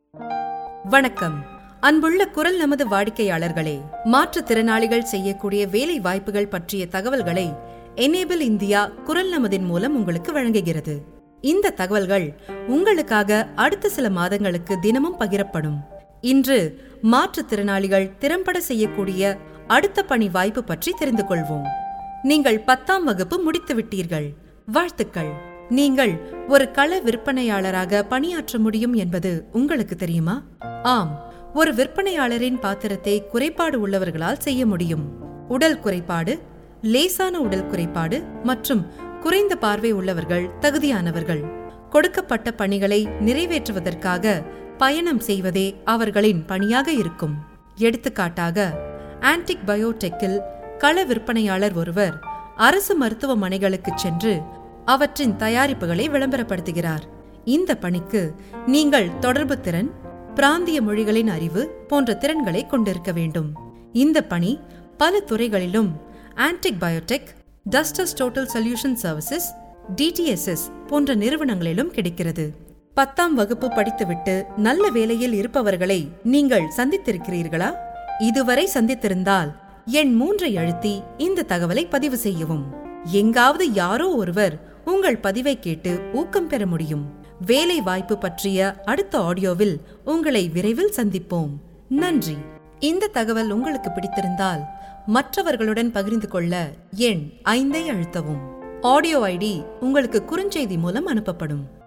வணக்கம் அன்புள்ள குரல் நமது வாடிக்கையாளர்களே மாற்றுத்திறனாளிகள் செய்யக்கூடிய வேலை வாய்ப்புகள் பற்றிய தகவல்களை எனேபிள் இந்தியா குரல் நமதின் மூலம் உங்களுக்கு வழங்குகிறது இந்த தகவல்கள் உங்களுக்காக அடுத்த சில மாதங்களுக்கு தினமும் பகிரப்படும் இன்று மாற்றுத்திறனாளிகள் திறம்பட செய்யக்கூடிய அடுத்த பணி வாய்ப்பு பற்றி தெரிந்து கொள்வோம் நீங்கள் பத்தாம் வகுப்பு முடித்து விட்டீர்கள் வாழ்த்துக்கள் நீங்கள் ஒரு கள விற்பனையாளராக பணியாற்ற முடியும் என்பது உங்களுக்கு தெரியுமா ஆம் ஒரு விற்பனையாளரின் பாத்திரத்தை குறைபாடு உள்ளவர்களால் செய்ய முடியும் உடல் குறைபாடு லேசான உடல் குறைபாடு மற்றும் குறைந்த பார்வை உள்ளவர்கள் தகுதியானவர்கள் கொடுக்கப்பட்ட பணிகளை நிறைவேற்றுவதற்காக பயணம் செய்வதே அவர்களின் பணியாக இருக்கும் எடுத்துக்காட்டாக ஆன்டிக் பயோடெக்கில் கள விற்பனையாளர் ஒருவர் அரசு மருத்துவமனைகளுக்கு சென்று அவற்றின் தயாரிப்புகளை விளம்பரப்படுத்துகிறார் இந்த பணிக்கு நீங்கள் தொடர்பு திறன் பிராந்திய மொழிகளின் அறிவு போன்ற திறன்களை கொண்டிருக்க வேண்டும் இந்த பணி பல துறைகளிலும் ஆன்டிக் பயோடெக் டஸ்டஸ் டோட்டல் சொல்யூஷன் சர்வீசஸ் டிடிஎஸ்எஸ் போன்ற நிறுவனங்களிலும் கிடைக்கிறது பத்தாம் வகுப்பு படித்துவிட்டு நல்ல வேலையில் இருப்பவர்களை நீங்கள் சந்தித்திருக்கிறீர்களா இதுவரை சந்தித்திருந்தால் எண் மூன்றை அழுத்தி இந்த தகவலை பதிவு செய்யவும் எங்காவது யாரோ ஒருவர் உங்கள் பதிவை கேட்டு ஊக்கம் பெற முடியும் வேலை வாய்ப்பு பற்றிய அடுத்த ஆடியோவில் உங்களை விரைவில் சந்திப்போம் நன்றி இந்த தகவல் உங்களுக்கு பிடித்திருந்தால் மற்றவர்களுடன் பகிர்ந்து கொள்ள எண் ஐந்தை அழுத்தவும் ஆடியோ ஐடி உங்களுக்கு குறுஞ்செய்தி மூலம் அனுப்பப்படும்